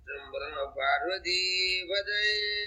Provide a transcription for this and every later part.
திருச்சிற்றம்பலம் பார்வதீபதை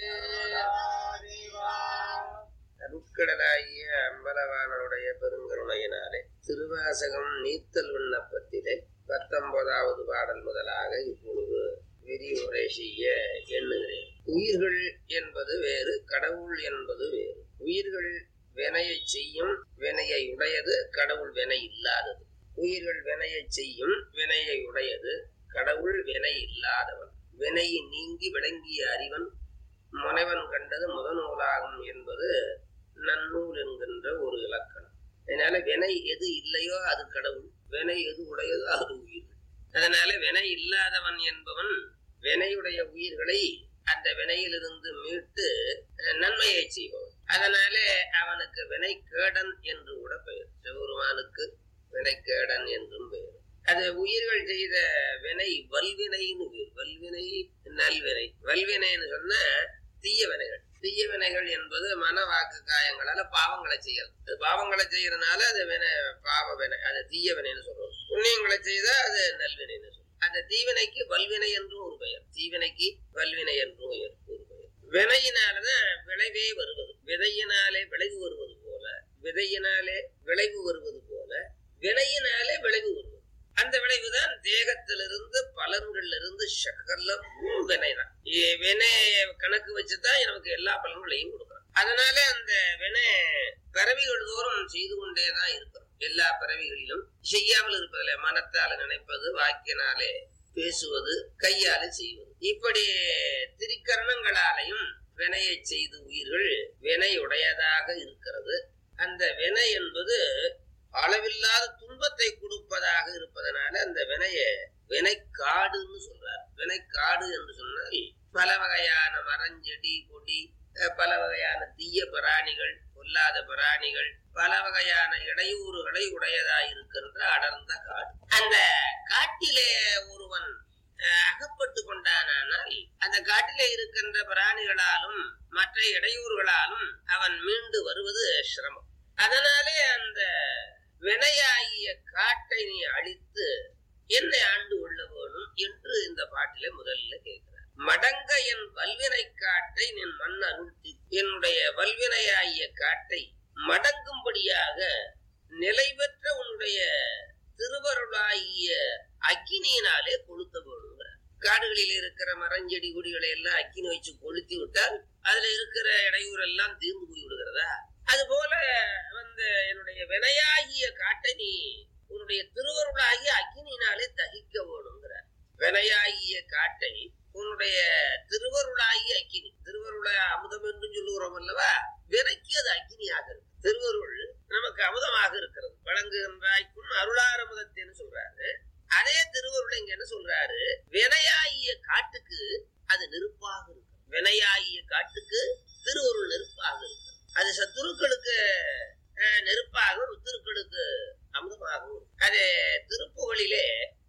அருட்கடலாகிய அம்பலவானனுடைய பெருங்கருணையினாலே திருவாசகம் நீத்தல் விண்ணப்பத்திலே பத்தொன்பதாவது பாடல் முதலாக இப்பொழுது விரிவுரை செய்ய எண்ணுகிறேன் உயிர்கள் என்பது வேறு கடவுள் என்பது வேறு உயிர்கள் வினையை செய்யும் வினையை உடையது கடவுள் வினை இல்லாதது உயிர்கள் வினையை செய்யும் வினையை உடையது கடவுள் வினை இல்லாதவன் வினையை நீங்கி விளங்கிய அறிவன் முனைவன் கண்டது முதநூலாகும் என்பது நன்னூல் என்கின்ற ஒரு இலக்கணம் அதனால வினை எது இல்லையோ அது கடவுள் வினை எது உடையதோ அது உயிர் அதனால வினை இல்லாதவன் என்பவன் வினையுடைய உயிர்களை அந்த வினையிலிருந்து மீட்டு நன்மையை செய்பவன் அதனால அவனுக்கு வினைக்கேடன் என்று கூட பெயர் சிவபெருமானுக்கு வினைக்கேடன் என்றும் பெயர் அது உயிர்கள் செய்த வினை வல்வினைன்னு பேர் வல்வினை நல்வினை வல்வினைன்னு சொன்ன தீய வினைகள் தீய வினைகள் என்பது மன வாக்கு காயங்களால பாவங்களை செய்யறது அது பாவங்களை செய்யறதுனால அது வினை பாவ வினை அது தீய வினைன்னு சொல்றோம் புண்ணியங்களை செய்தா அது நல்வினைன்னு சொல்றோம் அந்த தீவினைக்கு வல்வினை என்றும் ஒரு பெயர் தீவினைக்கு வல்வினை என்றும் ஒரு பெயர் வினையினாலதான் விளைவே வருவது விதையினாலே விளைவு வருவது போல விதையினாலே விளைவு வருவது போல வினையினாலே விளைவு வருவது அந்த விளைவுதான் தேகத்திலிருந்து பலன்கள்ல இருந்து சகலம் வினைதான் வினை கணக்கு வச்சுதான் நமக்கு எல்லா பலன்களையும் கொடுக்குறோம் அதனால அந்த வினை பிறவிகள் தோறும் செய்து கொண்டேதான் இருக்கிறோம் எல்லா பிறவிகளிலும் செய்யாமல் இருப்பதில்லை மனத்தால நினைப்பது வாக்கினாலே பேசுவது கையால செய்வது இப்படி திரிகரணங்களாலையும் வினையை செய்து உயிர்கள் வினையுடையதாக இருக்கிறது அந்த வினை என்பது அளவில்லாத துன்பத்தை கொடுப்பதாக இருப்பதனால அந்த வினைய வினைக்காடுன்னு சொல்றார் வினைக்காடு என்று சொன்னால் பல வகையான மரஞ்செடி கொடி பல வகையான தீய பிராணிகள் பொல்லாத பிராணிகள் பல வகையான இடையூறுகளை உடையதாயிருக்கின்ற அடர்ந்த காடு அந்த காட்டிலே ஒருவன் அகப்பட்டு கொண்டானால் அந்த காட்டிலே இருக்கின்ற பிராணிகளாலும் மற்ற இடையூறுகளாலும் அவன் மீண்டு வருவது சிரமம் அதனாலே அந்த வினையாகிய காட்டை நீ அழித்து என்னை ஆண்டு கொள்ள வேணும் என்று இந்த பாட்டிலே முதல்ல கேட்கிறார் மடங்க என் வல்வினை காட்டை நின் மண் அருள்த்தி என்னுடைய வல்வினையாகிய காட்டை மடங்கும்படியாக நிலை பெற்ற உன்னுடைய திருவருளாகிய அக்கினியினாலே கொளுத்த வேணுங்கிறார் காடுகளில் இருக்கிற மரஞ்செடி கொடிகளை எல்லாம் அக்கினி வச்சு கொளுத்தி விட்டால் அதுல இருக்கிற இடையூறு எல்லாம் தீர்ந்து போய் விடுகிறதா அது போல வந்து என்னுடைய வினையாகிய காட்டை நீ உன்னுடைய திருவருளாகிய அக்னியினாலே தகிக்க வேணுங்கிற வினையாகிய காட்டை உன்னுடைய திருவருளாகிய அக்கினி திருவருள அமுதம் என்று சொல்லுகிறோம் அல்லவா வினைக்கு அது அக்கினியாக இருக்கு திருவருள் நமக்கு அமுதமாக இருக்கிறது வழங்குகின்றாய்க்கும் அருளாரமுதத்தின்னு சொல்றாரு அதே திருவருள் இங்க என்ன சொல்றாரு வினையாகிய காட்டுக்கு அது நெருப்பாக இருக்கு வினையாகிய காட்டுக்கு திருவருள் நெருப்பாக இருக்கு அது சத்துருக்களுக்கு நெருப்பாகவும் ருத்துருக்களுக்கு அமுதமாகவும் அது திருப்புகளிலே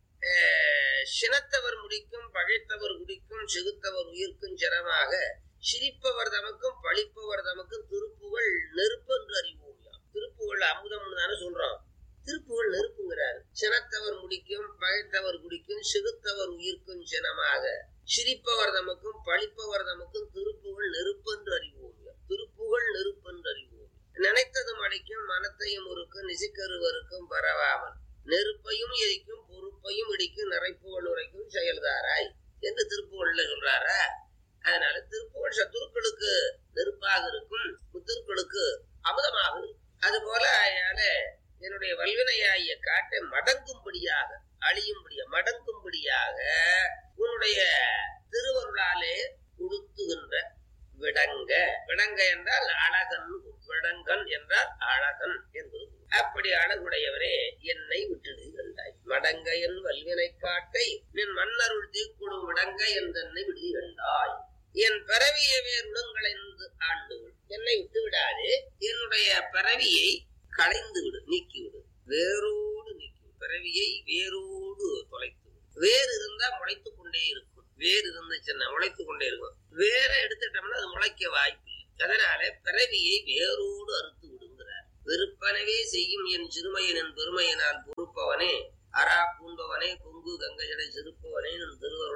சினத்தவர் முடிக்கும் பழைத்தவர் குடிக்கும் செகுத்தவர் உயிர்க்கும் சிரமாக சிரிப்பவர் தமக்கும் பழிப்பவர் தமக்கும் திருப்புகள் நெருப்பு என்று அறிவோம் திருப்புகள் அமுதம்னு தானே சொல்றோம் திருப்புகள் நெருப்புங்கிறாரு சினத்தவர் முடிக்கும் பழைத்தவர் குடிக்கும் செகுத்தவர் உயிர்க்கும் சினமாக சிரிப்பவர் தமக்கும் பழிப்பவர் தமக்கும் திருப்புகள் நெருப்பு என்று அறிவோம் திருப்புகள் நெருப்பு என்று அறிவோம் நினைத்ததும் அடிக்கும் மனத்தையும் ஒருக்கும் நிசிக்கருவருக்கும் பரவாமல் நெருப்பையும் எரிக்கும் பொறுப்பையும் இடிக்கும் நிறைப்புகள் உரைக்கும் செயல்தாராய் என்று திருப்புகள்ல சொல்றாரா அதனால திருப்புகள் சத்துருக்களுக்கு நெருப்பாக இருக்கும் புத்திருக்களுக்கு அமுதமாக இருக்கும் அது போல அதனால என்னுடைய வல்வினையாகிய காட்டை மடங்கும்படியாக அழியும்படியாக மடங்கும்படியாக உன்னுடைய திருவருளாலே உடுத்துகின்ற விடங்க விடங்க என்றால் அழகன் விடங்கன் என்றால் அழகன் என்பது அப்படி அழகுடையவரே என்னை விட்டுடுகின்றாய் மடங்க என் வல்வினை காட்டை நின் மன்னருள் தீக்குடும் விடங்க என்றென்னை விடுகின்றாய் என் பிறவியை வேறுடங்களைந்து ஆண்டுகள் என்னை விட்டு விடாது என்னுடைய பிறவியை களைந்து விடு நீக்கி விடு வேரோடு நீக்கி பிறவியை வேரோடு தொலைத்து விடு வேறு இருந்தா முளைத்து கொண்டே இருக்கும் வேறு இருந்துச்சுன்னா முளைத்து கொண்டே இருக்கும் வேற எடுத்துட்டோம்னா அது முளைக்க வாய்ப்பு இல்லை அதனால பிறவியை வேரோடு அறுத்து விடுங்கிறார் வெறுப்பனவே செய்யும் என் சிறுமையின் என் பெருமையினால் பொறுப்பவனே அரா பூண்டவனே பொங்கு கங்கையடை சிறுப்பவனே என் திருவருளால் என்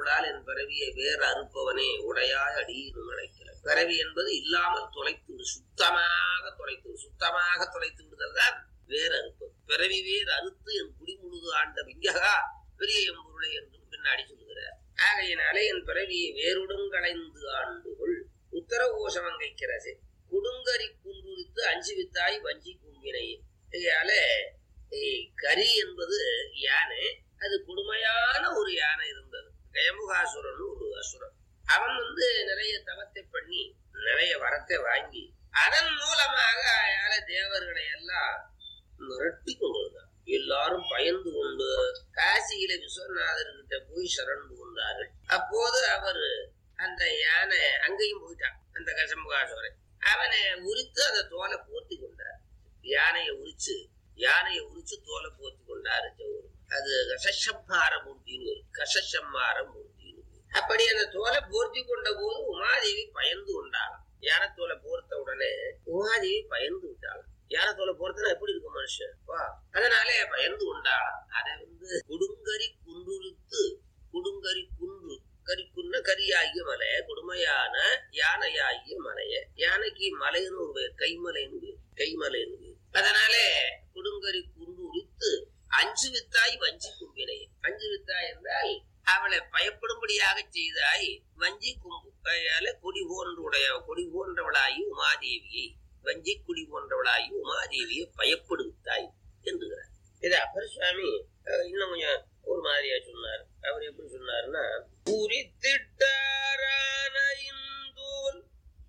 பிறவியை வேறு அறுப்பவனே உடையாய் அடியினும் அழைக்கல பிறவி என்பது இல்லாமல் தொலைத்து விடு சுத்தமாக தொலைத்து விடு சுத்தமாக தொலைத்து விடுதல் தான் வேறு அறுப்பது பிறவி வேறு அறுத்து என் குடிமுழுது ஆண்ட விங்ககா பெரிய எம்பொருளை என்றும் பின்னாடி சொல்லுகிறார் ஆகையினாலே என் பிறவியை வேறுடன் களைந்து ஆண்டுகள் உத்தரகோஷமங்கைக்கிறசே குடுங்கரி குன்றுரித்து அஞ்சு வித்தாய் வஞ்சி கும்பினையே இதால ஏய், கரி என்பது யானை அது கொடுமையான ஒரு யானை இருந்தது கயமுகாசுரன் ஒரு அசுரன் அவன் வந்து நிறைய தவத்தை பண்ணி நிறைய வரத்தை வாங்கி அதன் மூலமாக அயால தேவர்களை எல்லாம் மிரட்டி கொண்டு வந்தான் எல்லாரும் பயந்து கொண்டு காசியில விஸ்வநாதர்கிட்ட போய் சரண் கொண்டார்கள் அப்போது அவர் அந்த யானை அங்கேயும் போயிட்டான் அந்த கசமுகாசுரன் அவனை உரித்து அந்த தோலை போர்த்தி கொண்டார் யானையை உரிச்சு யானையை உரிச்சு தோலை போர்த்தி கொண்டாரு ஜவுரு அது கசசம்மார மூர்த்தின்னு வரும். கசசம்மார மூர்த்தின்னு வரும். அப்படி அந்த தோலை போர்த்தி கொண்ட போது உமாதேவி பயந்து கொண்டாளாம் யானை தோலை போர்த்த உடனே உமாதேவி பயந்து விட்டாளாம் யானை தோலை போர்த்தனா எப்படி இருக்கும் மனுஷன் வா அதனாலே பயந்து கொண்டாளாம் அதை வந்து குடுங்கரி குன்றுரித்து குடுங்கரி குன்று கரிக்குன்ன கரியாகிய மலை கொடுமையான யானையாகிய மலைய யானைக்கு மலைன்னு ஒரு பேர் கைமலைன்னு பேர் கைமலைன்னு பேர் அதனாலே கொடுங்கரி குண்டு உரித்து அஞ்சு வித்தாய் வஞ்சி கும்பினை அஞ்சு வித்தாய் என்றால் அவளை பயப்படும்படியாக செய்தாய் வஞ்சி கும்பு கையால கொடி போன்றுடைய கொடி போன்றவளாகி உமாதேவியை வஞ்சி குடி போன்றவளாகி உமாதேவியை பயப்படுவித்தாய் என்கிறார் இது அப்பர் சுவாமி அஹ், இன்னும் கொஞ்சம் ஒரு மாதிரியா சொன்னார் அவர் எப்படி சொன்னாருன்னா உரித்திட்டாரான இந்தூல்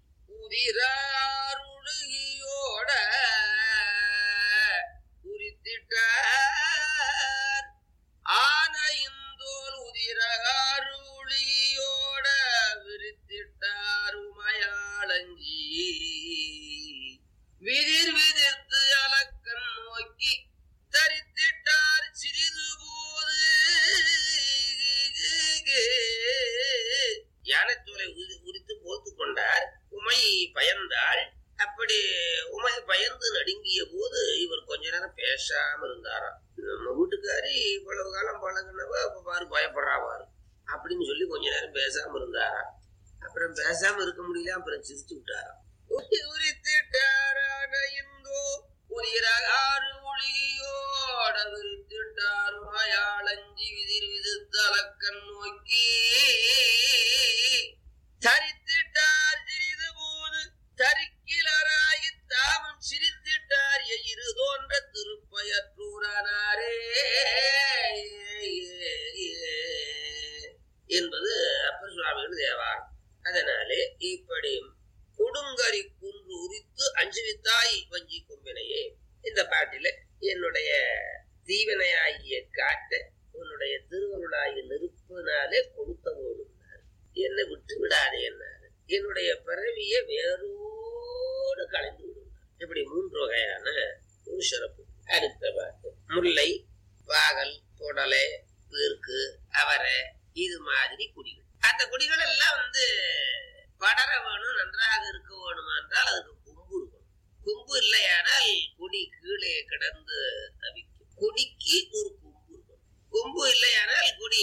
உதிராருழுகியோட உரித்திட்டார் ஆன இந்தோல் உதிராருளியோட விரித்திட்டார் உமையாளஞ்சி விதிர் விதிர்த்து அலக்கன் நோக்கி தரித்திட்டார் சிறிது போது யானைத்தோலை உரி- உரித்து போத்து கொண்டார் உமை பயந்தாள் அப்படி உமை பயந்து நடுங்கிய போது இவர் கொஞ்ச நேரம் பேசாம இருந்தாராம் நம்ம வீட்டுக்காரி இவ்வளவு காலம் பழகினவ இப்ப பாரு பயப்படுறாவாரு அப்படின்னு சொல்லி கொஞ்ச நேரம் பேசாம இருந்தாராம் அப்புறம் பேசாம இருக்க முடியல அப்புறம் சிரிச்சு விட்டாராம் உரி- உரித்திட்டாரான இந்தோ உயிரகாறு ஒளியோட விரித்திட்டார் மயாளஞ்சி விதிர் விதித்தலக்கன் நோக்கி தரித்திட்டார் சிறிது போது தரிக்கிலராகி தாமும் சிரித்திட்டார் இரு தோன்ற திருப்பயற்றூரானாரே என்பது அப்பர் சுவாமிகள் தேவாரம் அதனாலே இப்படி கொடுங்கரி குன்று உரித்து அஞ்சுவித்தாய் வஞ்சி கொம்பினையே இந்த பாட்டில என்னுடைய தீவனையாகிய காட்டை உன்னுடைய திருவருளாகிய நெருப்பினாலே கொடுத்ததோடு என்னை விட்டு விடாதே என்னாரு என்னுடைய பிறவிய வேரோடு கலைந்து விடுவார் இப்படி மூன்று வகையான ஒரு சிறப்பு அடுத்த பாட்டு முல்லை பாகல் புடலை பேருக்கு அவரை இது மாதிரி குடிகள் அந்த குடிகள் எல்லாம் வந்து படர வேணும் நன்றாக இருக்க வேணுமா என்றால் அதுக்கு கொம்பு இருக்கணும் கொம்பு இல்லையானால் கொடி கீழே கிடந்து தவிக்கும் கொடிக்கு ஒரு கொம்பு இருக்கணும் கொம்பு இல்லையானால் கொடி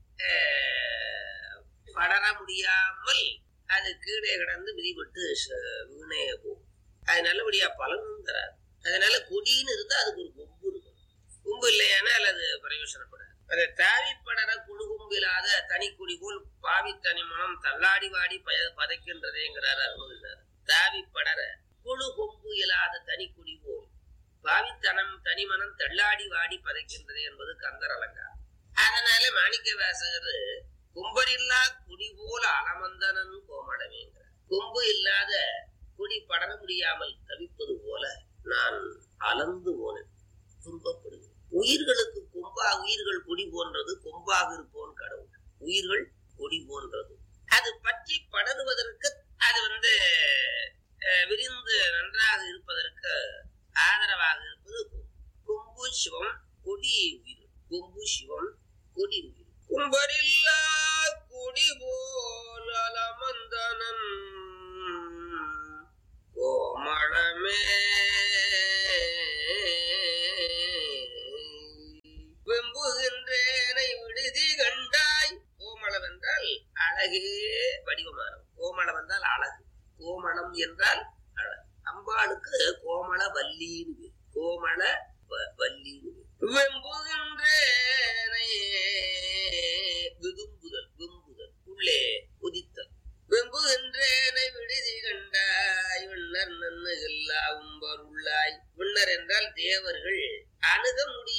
அஹ், படர முடியாமல் அது கீழே கிடந்து மிதிப்பட்டு ச- வீணே போகும் அது நல்லபடியா பலனும் தராது அதனால கொடின்னு இருந்தா அதுக்கு ஒரு கொம்பு இருக்கும் கொம்பு இல்லையானால் அது பிரயோசனப்படாது அதை தாவி படர குழுகும்பிலாத தனி கொடி போல் பாவி தனி மனம் தள்ளாடி வாடி பய பதைக்கின்றதேங்கிறார் அருணகிரிநாதர் தாவி படர குழு கொம்பு இல்லாத தனி கொடி போல் பாவித்தனம் தனிமனம் தள்ளாடி வாடி பதைக்கின்றது என்பது கந்தர் அலங்காரம் அதனால மாணிக்க வாசகர் கும்பரில்லா குடி போல அலமந்தனன் கோமளவேங்கிறார் கொம்பு இல்லாத குடி படர முடியாமல் தவிப்பது போல நான் அலந்து போனேன் துன்பப்படுகிறேன் உயிர்களுக்கு கொம்பா உயிர்கள் கொடி போன்றது கொம்பாக இருப்போன் கடவுள் உயிர்கள் கொடி போன்றது அது பற்றி படருவதற்கு அது வந்து அஹ், விரிந்து நன்றாக இருப்பதற்கு ஆதரவாக இருப்பது கொம்பு. கொம்பு சிவம் கொடி உயிர் கொம்பு சிவம் கொடி உயிர் கும்பரில்லா கொடி போல் அலமந்தனன் கோமளமே வெம்புகின்றேனை விடுதி கண்டாய் கோமளம் என்றால் அழகே வடிவமானவன் கோமளம் என்றால் அழகு கோமணம் என்றால் அழகு அம்பாளுக்கு கோமள வல்லின்னு பேரு. கோமள வ- வல்லின்னு பேரு. வெம்புகின்றேனே விதும்புதல் விம்புதல் உள்ளே உதித்தல் வெம்புகின்றேனை விடுதி கண்டாய் விண்ணர் நன்னுகில்லா உம்பர் உள்ளாய் விண்ணர் என்றால் தேவர்கள் அணுக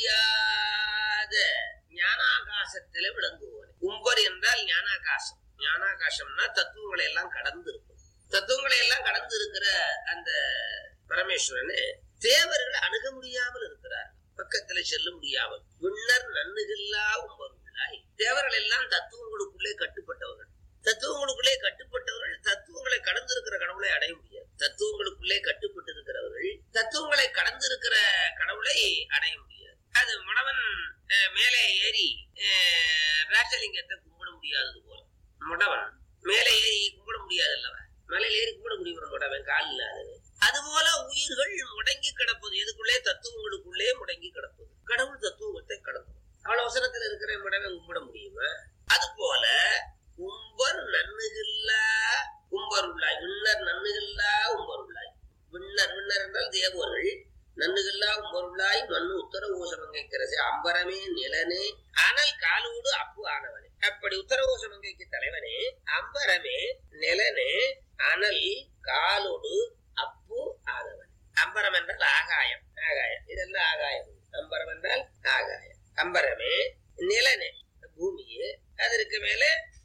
முடியாத ஞானாகாசத்தில விளங்குவோர் உம்பர் என்றால் ஞானாகாசம் ஞானாகாசம்னா தத்துவங்களை எல்லாம் கடந்து இருக்கும் தத்துவங்களை எல்லாம் கடந்து இருக்கிற அந்த பரமேஸ்வரனே தேவர்கள் அணுக முடியாமல் இருக்கிறார் பக்கத்துல செல்ல முடியாமல் விண்ணர் நன்னுகில்லா உம்பர் உள்ளாய் தேவர்கள் எல்லாம் தத்துவங்களுக்குள்ளே கட்டுப்பட்டவர்கள் தத்துவங்களுக்குள்ளே கட்டுப்பட்டவர்கள் தத்துவங்களை கடந்து இருக்கிற கடவுளை அடைய முடியாது தத்துவங்களுக்குள்ளே கட்டுப்பட்டு இருக்கிறவர்கள் தத்துவங்களை கடந்து இருக்கிற கடவுளை அடைய முடியாது அது மணவன் அஹ், மேலே ஏறி அஹ், ராஜலிங்கத்தை கும்பிட முடியாதது போல முடவன் மேலே ஏறி கும்பிட முடியாது அல்லவா மலையில ஏறி கும்பிட முடியும் முடவன் கால் இல்லாதது அதுபோல உயிர்கள் முடங்கி கிடப்பது எதுக்குள்ளே தத்துவங்களுக்குள்ளே முடங்கி கிடப்பது கடவுள் தத்துவத்தை கடக்கும் அவ்வளவு அவசரத்துல இருக்கிற முடவன் கும்பிட முடியுமா அது போல உம்பர் நன்னுகில்லா உம்பர் உள்ளாய் விண்ணர் நன்னுகில்லா உம்பர் உள்ளாய் விண்ணர் விண்ணர் என்றால் தேவர்கள் நன்னுகில்லா உம்பர் உள்ளாய் மண்ணு உத்தர ஊசமங்கைக்கிறசே அம்பரமே நிலனே அனல் காலோடு அப்பு ஆனவனே அப்படி உத்தர ஊசமங்கைக்கு தலைவனே அம்பரமே நிலனே அனல் காலோடு அப்பு ஆனவன் அம்பரம் என்றால் ஆகாயம் ஆகாயம் இதெல்லாம் ஆகாயம் அம்பரம் என்றால் ஆகாயம் அம்பரமே நிலனே பூமியே அதற்கு மேலே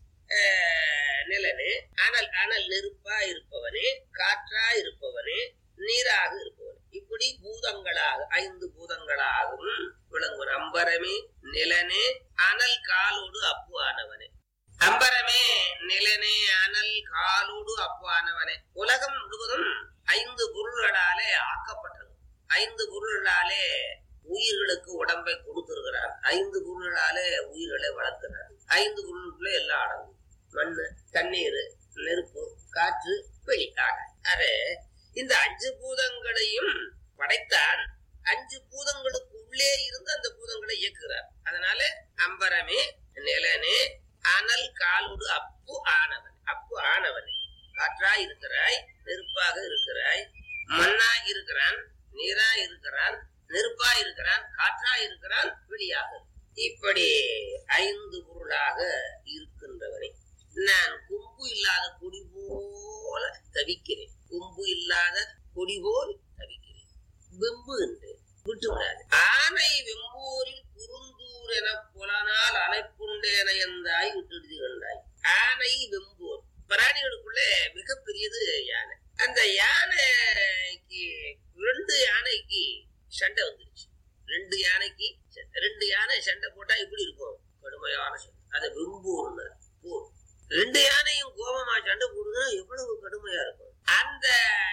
ஆஹ், நிலனே அனல் அனல் நெருப்பா இருப்பவனே காற்றா இருப்பவனே நீராக இருப்பவனே இப்படி பூதங்களாக ஐந்து பூதங்களாகவும் விளங்குவன் அம்பரமே நிலனே அனல் காலோடு அப்பு ஆனவனே அம்பரமே நிலனே அனல் காலோடு அப்பு ஆனவனே உலகம் முழுவதும் ஐந்து பொருள்களாலே ஆக்கப்பட்டது ஐந்து பொருள்களாலே உயிர்களுக்கு உடம்பை கொடுத்திருக்கிறார் ஐந்து பொருள்களாலே உயிர்களை வளர்க்கிறார் ஐந்து பொருளுக்குள்ள எல்லாம் அடங்கும் மண்ணு தண்ணீர் நெருப்பு காற்று வெளி ஆகாயம் அது இந்த அஞ்சு பூதங்களையும் படைத்தான் அஞ்சு பூதங்களுக்கு உள்ளே இருந்து அந்த பூதங்களை இயக்குகிறார் அதனால அம்பரமே நிலனே அனல் காலோடு அப்பு ஆனவன் அப்பு ஆனவன் காற்றாய் இருக்கிறாய் நெருப்பாக இருக்கிறாய் மண்ணாய் இருக்கிறான் நீராய் இருக்கிறான் நெருப்பாய் இருக்கிறான் காற்றாய் இருக்கிறான் வெளியாக இப்படி ஐந்து பொருளாக இருக்கின்றவனே நான் கொம்பு இல்லாத கொடி போல தவிக்கிறேன் கொம்பு இல்லாத கொடி போல் தவிக்கிறேன் வெம்பு என்று விட்டு விடாது ஆனை வெம்பூரில் குறுந்தூர் என புலனால் அணைப்புண்டேன எந்தாய் விட்டுடுதி கண்டாய் ஆனை வெம்பூர் பிராணிகளுக்குள்ளே மிகப்பெரியது யானை அந்த யானைக்கு ரெண்டு யானைக்கு சண்டை வந்துருச்சு ரெண்டு யானைக்கு சண்டை. ரெண்டு யானை சண்டை போட்டா எப்படி இருக்கும் கடுமையான சண்டை அது வெம்பூர்னு போர் ரெண்டு யானையும் கோபமா சண்டை போடுதுன்னா எவ்வளவு கடுமையா இருக்கும் அந்த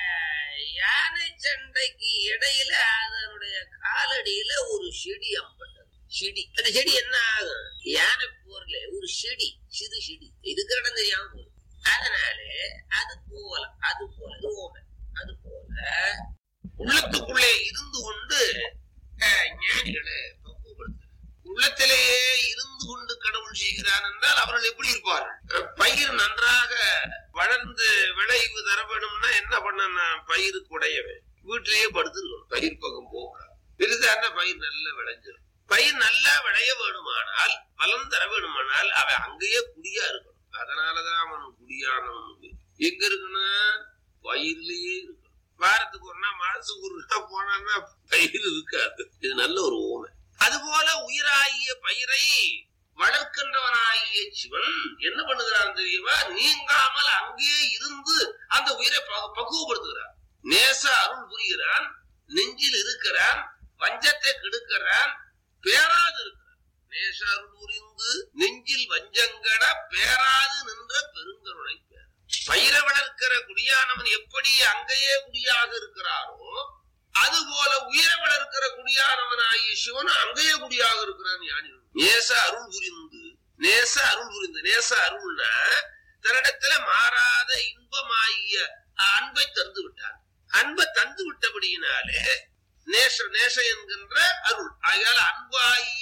யானை சண்டைக்கு இடையில அதனுடைய காலடியில ஒரு செடி அம்பட்டது செடி அந்த செடி என்ன ஆகும் யானை போர்ல ஒரு செடி சிறு செடி இது கடந்த யானை அதனாலே அது போல அது போல இது ஓமை அது போல உள்ளத்துக்குள்ளே இருந்து கொண்டு அஹ், ஞானிகளை பக்குவப்படுத்துறார் உள்ளத்திலேயே இருந்து கொண்டு கடவுள் செய்கிறான் என்றால் அவர்கள் எப்படி இருப்பார்கள் அஹ், பயிர் நன்றாக வளர்ந்து விளைவு தர வேணும்னா என்ன பண்ண பயிருக்கு உடையவன் வீட்டிலேயே படுத்துருக்கணும் பயிர் பக்கம் போகக்கூடாது பெரிதான பயிர் நல்ல விளைஞ்சிடும் பயிர் நல்லா விளைய வேணுமானால் பலன் தர வேணுமானால் அவன் அங்கேயே குடியா இருக்கணும் அதனாலதான் அவன் குடியானவன் எங்க இருக்குன்னா பயிர்லயே இருக்கணும் வாரத்துக்கு ஒரு நாள் மாசத்துக்கு ஒரு நாள் போனான்னா பயிர் இருக்காது இது நல்ல ஒரு ஊமை அதுபோல உயிராகிய பயிரை வளர்க்கின்றவனாகிய சிவன் என்ன பண்ணுகிறான் தெரியுமா நீங்காமல் அங்கே இருந்து அந்த உயிரை ப- பக்குவப்படுத்துகிறான் நேச அருள் புரிகிறான் நெஞ்சில் இருக்கிறான் வஞ்சத்தை கெடுக்கிறான் பேராது இருக்கிறான் நேச அருள் புரிந்து நெஞ்சில் வஞ்சங்கட பேராது நின்ற பெருங்கருணை பேர் பயிரை வளர்க்கிற குடியானவன் எப்படி அங்கேயே குடியாக இருக்கிறாரோ அதுபோல உயிரை வளர்க்கிற குடியானவனாகிய சிவன் அங்கேயே குடியாக இருக்கிறான் ஞானி நேச அருள் புரிந்து நேச அருள் புரிந்து நேச அருள்னா தன்னிடத்துல மாறாத இன்பமாகிய அன்பை தந்து விட்டான் அன்பை தந்து விட்டபடியினாலே நேச நேச என்கின்ற அருள் ஆகையால அன்பாகிய